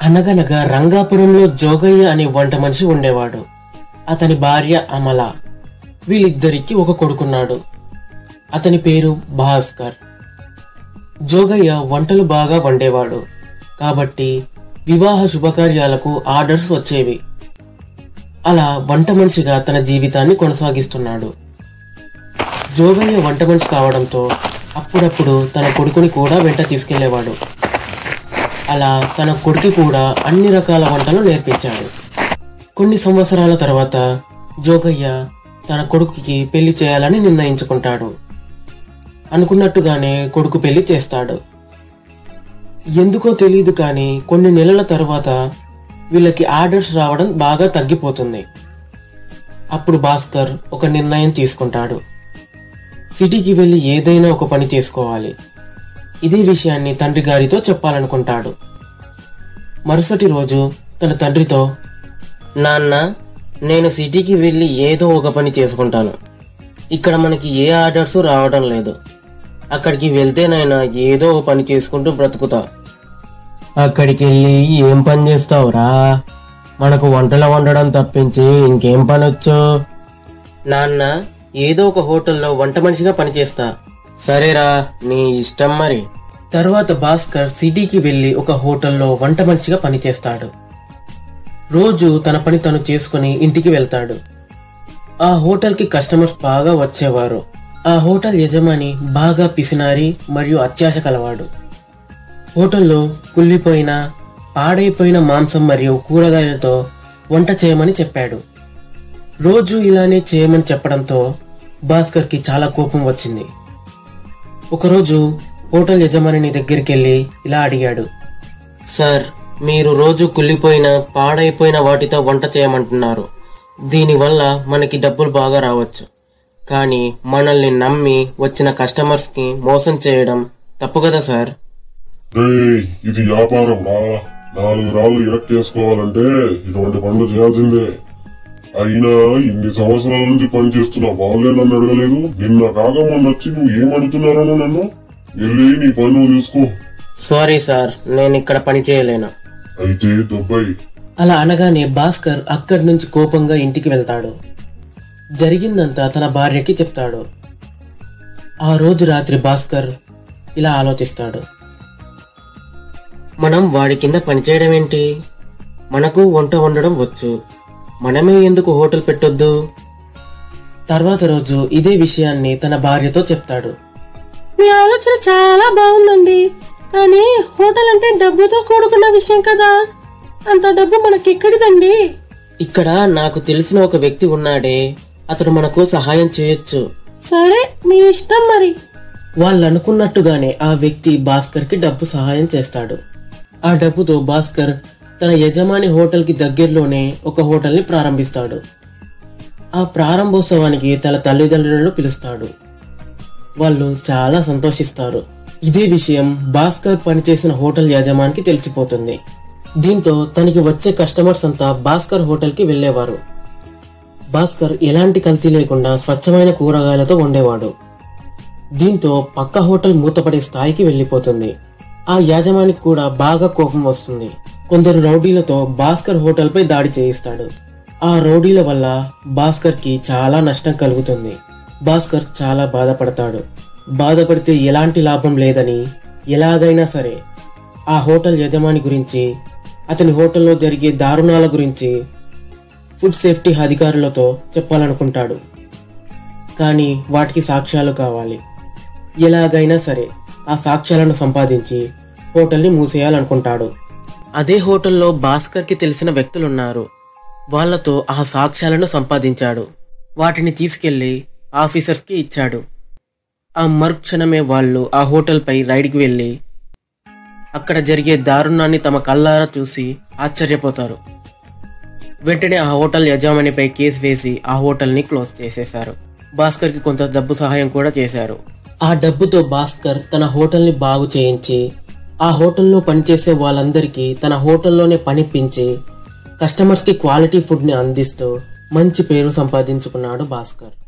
అనగనగా రంగాపురంలో జోగయ్య అనే వంట మనిషి ఉండేవాడు అతని భార్య అమల వీళ్ళిద్దరికి ఒక కొడుకున్నాడు అతని పేరు భాస్కర్ జోగయ్య వంటలు బాగా వండేవాడు కాబట్టి వివాహ శుభకార్యాలకు ఆర్డర్స్ వచ్చేవి అలా వంట మనిషిగా తన జీవితాన్ని కొనసాగిస్తున్నాడు జోగయ్య వంట మనిషి కావడంతో అప్పుడప్పుడు తన కొడుకుని కూడా వెంట తీసుకెళ్లేవాడు అలా తన కొడుకు కూడా అన్ని రకాల వంటలు నేర్పించాడు కొన్ని సంవత్సరాల తర్వాత జోగయ్య తన కొడుకుకి పెళ్లి చేయాలని నిర్ణయించుకుంటాడు అనుకున్నట్టుగానే కొడుకు పెళ్లి చేస్తాడు ఎందుకో తెలియదు కానీ కొన్ని నెలల తర్వాత వీళ్ళకి ఆర్డర్స్ రావడం బాగా తగ్గిపోతుంది అప్పుడు భాస్కర్ ఒక నిర్ణయం తీసుకుంటాడు సిటీకి వెళ్ళి ఏదైనా ఒక పని చేసుకోవాలి ఇదే విషయాన్ని తండ్రి గారితో చెప్పాలనుకుంటాడు మరుసటి రోజు తన తండ్రితో నాన్న నేను సిటీకి వెళ్ళి ఏదో ఒక పని చేసుకుంటాను ఇక్కడ మనకి ఏ ఆర్డర్స్ రావడం లేదు అక్కడికి వెళ్తేనైనా ఏదో ఒక పని చేసుకుంటూ బ్రతుకుతా అక్కడికి వెళ్ళి ఏం పని చేస్తావురా మనకు వంటలు వండడం తప్పించి ఇంకేం పని వచ్చు నాన్న ఏదో ఒక హోటల్లో వంట మనిషిగా పనిచేస్తా సరేరా నీ ఇష్టం మరి తర్వాత భాస్కర్ సిటీకి వెళ్లి ఒక హోటల్లో వంట మనిషిగా పనిచేస్తాడు రోజు తన పని తను చేసుకుని ఇంటికి వెళ్తాడు ఆ హోటల్కి కస్టమర్స్ బాగా వచ్చేవారు ఆ హోటల్ యజమాని బాగా పిసినారి మరియు అత్యాశ కలవాడు హోటల్లో కుళ్ళిపోయిన పాడైపోయిన మాంసం మరియు కూరగాయలతో వంట చేయమని చెప్పాడు రోజు ఇలానే చేయమని చెప్పడంతో భాస్కర్కి చాలా కోపం వచ్చింది ఒకరోజు హోటల్ యజమాని దగ్గరికి వెళ్ళి ఇలా అడిగాడు సార్ మీరు రోజు కుళ్ళిపోయిన పాడైపోయిన వాటితో వంట చేయమంటున్నారు దీనివల్ల మనకి డబ్బులు బాగా రావచ్చు కానీ మనల్ని నమ్మి వచ్చిన కస్టమర్స్కి మోసం చేయడం తప్పు కదా సార్ రేయ్ ఇది వ్యాపారం రా నాలుగు రాళ్ళు ఎలక్కేసుకోవాలంటే ఇటువంటి పనులు చేయాల్సిందే అయినా ఇన్ని సంవత్సరాల నుంచి పని చేస్తున్న వాళ్ళే నన్ను అడగలేదు నిన్న కాక మొన్న వచ్చి నువ్వు ఏమడుతున్నారో నన్ను వెళ్ళి నీ పని నువ్వు చూసుకో సారీ సార్ నేను ఇక్కడ పని చేయలేను అయితే దుబాయ్ అలా అనగానే భాస్కర్ అక్కడి నుంచి కోపంగా ఇంటికి వెళ్తాడు జరిగిందంతా తన భార్యకి చెప్తాడు ఆ రోజు రాత్రి భాస్కర్ ఇలా ఆలోచిస్తాడు మనం వాడి కింద పనిచేయడం ఏంటి మనకు వంట వండడం వచ్చు మనమే ఎందుకు హోటల్ పెట్టొద్దు తర్వాత రోజు ఇదే విషయాన్ని తన భార్యతో చెప్తాడు మీ ఆలోచన చాలా బాగుందండి కానీ హోటల్ అంటే డబ్బుతో కూడుకున్న విషయం కదా అంత డబ్బు మనకెక్కడిదండి ఇక్కడ నాకు తెలిసిన ఒక వ్యక్తి ఉన్నాడే అతడు మనకు సహాయం చేయొచ్చు సరే మీ ఇష్టం మరి వాళ్ళు అనుకున్నట్టుగానే ఆ వ్యక్తి భాస్కర్ కి డబ్బు సహాయం చేస్తాడు ఆ డబ్బుతో భాస్కర్ తన యజమాని హోటల్ కి దగ్గరలోనే ఒక హోటల్ ని ప్రారంభిస్తాడు ఆ ప్రారంభోత్సవానికి తన తల్లిదండ్రులను పిలుస్తాడు వాళ్ళు చాలా సంతోషిస్తారు ఇదే విషయం భాస్కర్ పనిచేసిన హోటల్ యజమానికి తెలిసిపోతుంది దీంతో తనకి వచ్చే కస్టమర్స్ అంతా భాస్కర్ హోటల్ కి వెళ్లేవారు భాస్కర్ ఎలాంటి కల్తీ లేకుండా స్వచ్ఛమైన కూరగాయలతో వండేవాడు దీంతో పక్క హోటల్ మూతపడే స్థాయికి వెళ్లిపోతుంది ఆ యాజమానికి కూడా బాగా కోపం వస్తుంది కొందరు రౌడీలతో భాస్కర్ హోటల్పై దాడి చేయిస్తాడు ఆ రౌడీల వల్ల భాస్కర్ కి చాలా నష్టం కలుగుతుంది భాస్కర్ చాలా బాధపడతాడు బాధపడితే ఎలాంటి లాభం లేదని ఎలాగైనా సరే ఆ హోటల్ యజమాని గురించి అతని హోటల్లో జరిగే దారుణాల గురించి ఫుడ్ సేఫ్టీ అధికారులతో చెప్పాలనుకుంటాడు కానీ వాటికి సాక్ష్యాలు కావాలి ఎలాగైనా సరే ఆ సాక్ష్యాలను సంపాదించి హోటల్ని మూసేయాలనుకుంటాడు అదే హోటల్లో భాస్కర్కి తెలిసిన వ్యక్తులున్నారు వాళ్ళతో ఆ సాక్ష్యాలను సంపాదించాడు వాటిని తీసుకెళ్లి ఆఫీసర్స్కి ఇచ్చాడు ఆ మరుక్షణమే వాళ్ళు ఆ హోటల్పై రైడ్కి వెళ్ళి అక్కడ జరిగే దారుణాన్ని తమ కళ్ళారా చూసి ఆశ్చర్యపోతారు వెంటనే ఆ హోటల్ యజమానిపై కేసు వేసి ఆ హోటల్ని క్లోజ్ చేసేశారు భాస్కర్కి కొంత డబ్బు సహాయం కూడా చేశారు ఆ డబ్బుతో భాస్కర్ తన హోటల్ని బాగు చేయించి ఆ హోటల్లో పనిచేసే వాళ్ళందరికీ తన హోటల్లోనే పనిపించి కస్టమర్స్కి క్వాలిటీ ఫుడ్ని అందిస్తూ మంచి పేరు సంపాదించుకున్నాడు భాస్కర్